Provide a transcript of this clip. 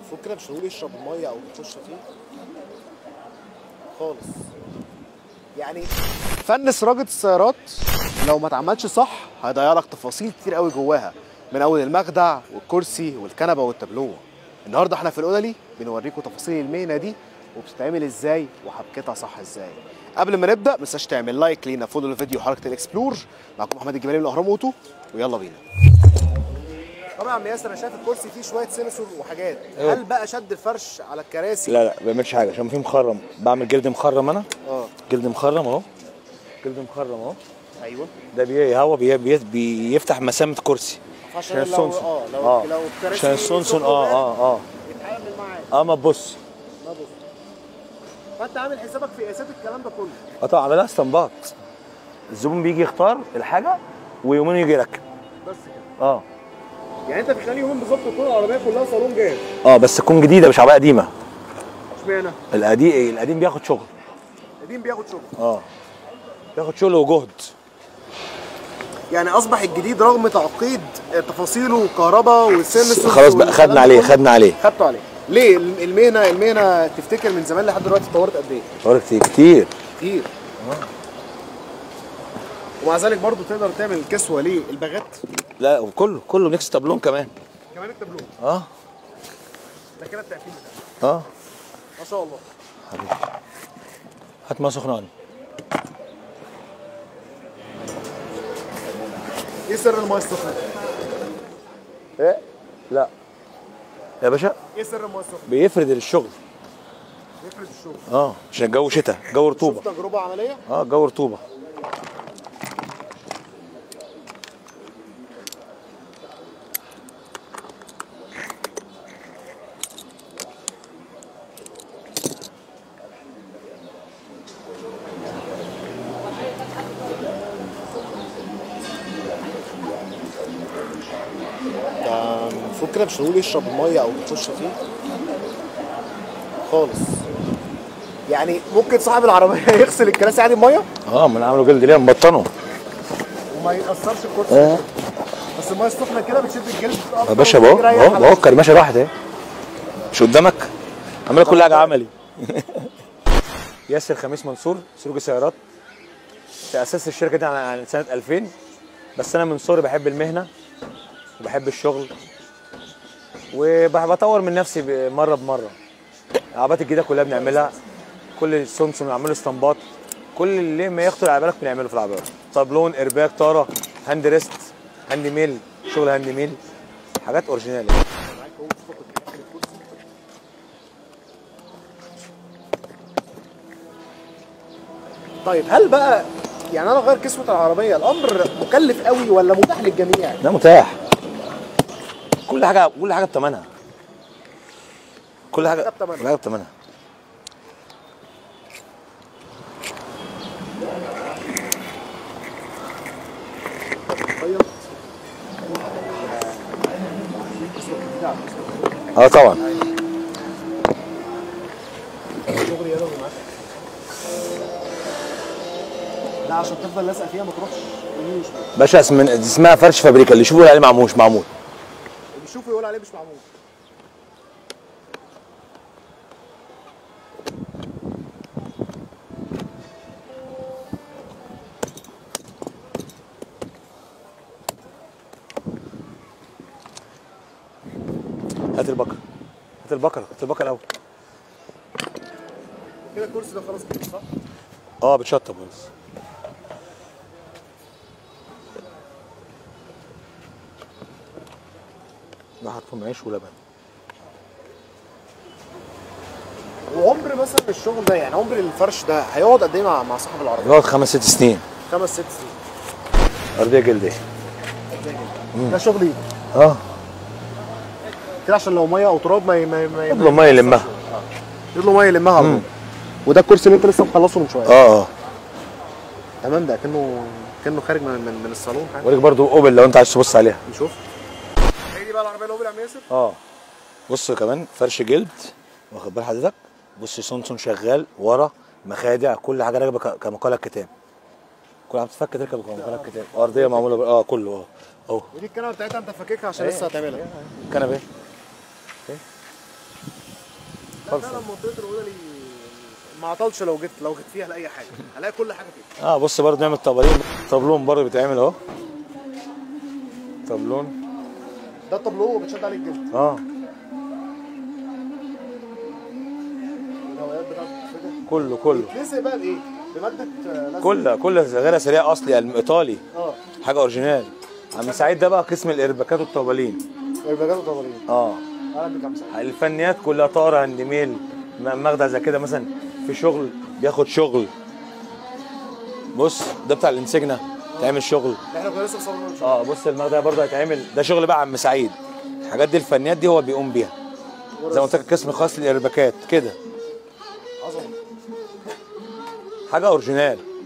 المفروض كده مش هنقول يشرب الميه او يخش فيه خالص يعني فن سراجة السيارات لو ما اتعملش صح هيضيع لك تفاصيل كتير قوي جواها من اول المخدع والكرسي والكنبه والتابلوه النهارده احنا في القدلي بنوريكم تفاصيل المهنه دي وبتتعمل ازاي وحبكتها صح ازاي قبل ما نبدا ما تنساش تعمل لايك لينا فولو الفيديو حركه الاكسبلور معاكم محمد الجبالي من الاهرام اوتو ويلا بينا طبعا يا عم ياسر انا شايف الكرسي فيه شويه سنسور وحاجات أيوة. هل بقى شد الفرش على الكراسي لا لا ما بعملش حاجه عشان في مخرم بعمل جلد مخرم انا اه جلد مخرم اهو جلد مخرم اهو ايوه ده بي هوا بي بي بيفتح مسامه كرسي عشان عشان لو السونسون اه لو اه لو الكراسي عشان السونسون اه اه اه يتحمل معاه اه ما تبص ما بص فانت عامل حسابك في قياسات الكلام ده كله اه طبعا عملها استنباط الزبون بيجي يختار الحاجه ويومين يجي يركب بس كده اه يعني انت في خلال يومين بالظبط تكون العربيه كلها صالون جاهز اه بس تكون جديده مش عربيه قديمه اشمعنى؟ القديم القديم بياخد شغل قديم بياخد شغل اه بياخد شغل وجهد يعني اصبح الجديد رغم تعقيد تفاصيله والكهرباء والسنسور خلاص بقى والكلام خدنا ده عليه كله، خدنا عليه خدته عليه ليه المهنه المهنه تفتكر من زمان لحد دلوقتي اتطورت قد ايه؟ طورت كتير كتير كتير ومع ذلك برضو تقدر تعمل كسوه ليه؟ الباغات لا وكله كله ميكس تابلون كمان كمان التابلو اه ده كده التقفيل بتاعه اه ما شاء الله هات ميه سخنه عني. ايه سر المايه السخنه؟ ايه لا يا باشا ايه سر المايه السخنه؟ بيفرد الشغل يفرد الشغل اه عشان الجو شتاء جو رطوبه شوف تجربه عمليه اه جو رطوبه ده المفروض كده مش هنقول يشرب الميه او يخش فيه خالص يعني ممكن صاحب العربيه يغسل الكراسي عادي بميه اه ما عملوا جلد ليه مبطنه وما يأثرش الكرسي اه بس الميه السخنه كده بتشد الجلد يا باشا اهو اهو اهو الكرمشه راحت اهي مش قدامك عامل كل حاجه عملي ياسر خميس منصور سلوك سيارات تأسست الشركه دي عن- عن سنه 2000 بس انا من صغري بحب المهنه وبحب الشغل وبطور من نفسي ب- مره بمره العربيات الجديده كلها بنعملها كل السونسون بنعمله اسطمبات كل اللي ما يخطر على بالك بنعمله في العربيات طابلون ارباك طاره هاند ريست هاند ميل شغل هاند ميل حاجات اوريجينال يعني. طيب هل بقى يعني انا اغير كسوه العربيه الامر مكلف قوي ولا متاح للجميع ده متاح كل حاجه كل حاجه بثمنها كل حاجه حاجة بتمنها. كل حاجه بثمنها طيب اه طبعا شغل يدوي معاك لا عشان تفضل لازقه فيها ما تروحش يمين وشمال باشا اسم دي اسمها فرش فابريكا اللي يشوفوا عليه معمول مش معمول اللي بيشوفه يقول عليه مش معمول هات البكر هات البكر هات البكر الاول كده الكرسي ده خلاص كده صح؟ اه بتشطب بس ده حطهم عيش ولبن وعمر مثلا الشغل ده يعني عمر الفرش ده هيقعد قد ايه مع مع صاحب العربيه؟ يقعد خمس ست سنين خمس ست سنين ارضيه جلديه ده شغل ايه؟ اه كده عشان لو ميه او تراب ما ما ما يطلب ميه يلمها يطلب ميه يلمها على طول وده الكرسي اللي انت لسه مخلصه من شويه اه اه تمام ده كانه كانه خارج من من, من الصالون حاجه وريك برضو اوبل لو انت عايز تبص عليها نشوف هي دي بقى العربيه اللي هو بيلعب ياسر اه بص كمان فرش جلد واخد بال حضرتك بص سونسون شغال ورا مخادع كل حاجه راكبه ك- كمقالة كتاب كل حاجه بتتفك تركب كمقالة كتاب ارضيه معموله ب... اه كله اه اهو ودي الكنبه بتاعتها انت فاككها عشان لسه هتعملها كنبه ايه خالصة. فعلا منطقه الاوضه دي ما عطلش لو جيت لو جيت فيها لاي حاجه هلاقي كل حاجه فيها اه بص برضه نعمل طبلين طبلون برضه بيتعمل اهو طبلون ده الطابلو وبتشد عليه الجلد اه الهوايات بتاعته كده كله كله لسه بقى بايه؟ بماده آه، لزق. كل كل غير سريع اصلي الم- ايطالي اه حاجه اوريجينال عم سعيد ده بقى قسم الارباكات والطبلين الباجات والطبالين اه انا بكام ساعه الفنيات كلها طاره هاند ميل م- مخدع زي كده مثلا في شغل بياخد شغل بص ده بتاع الانسجنه تعمل شغل احنا كنا لسه مصورين من شوية. اه بص المخدع برضه هيتعمل ده شغل بقى عم سعيد الحاجات دي الفنيات دي هو بيقوم بيها زي ما قلت لك قسم خاص للارباكات كده عظمه حاجه اوريجينال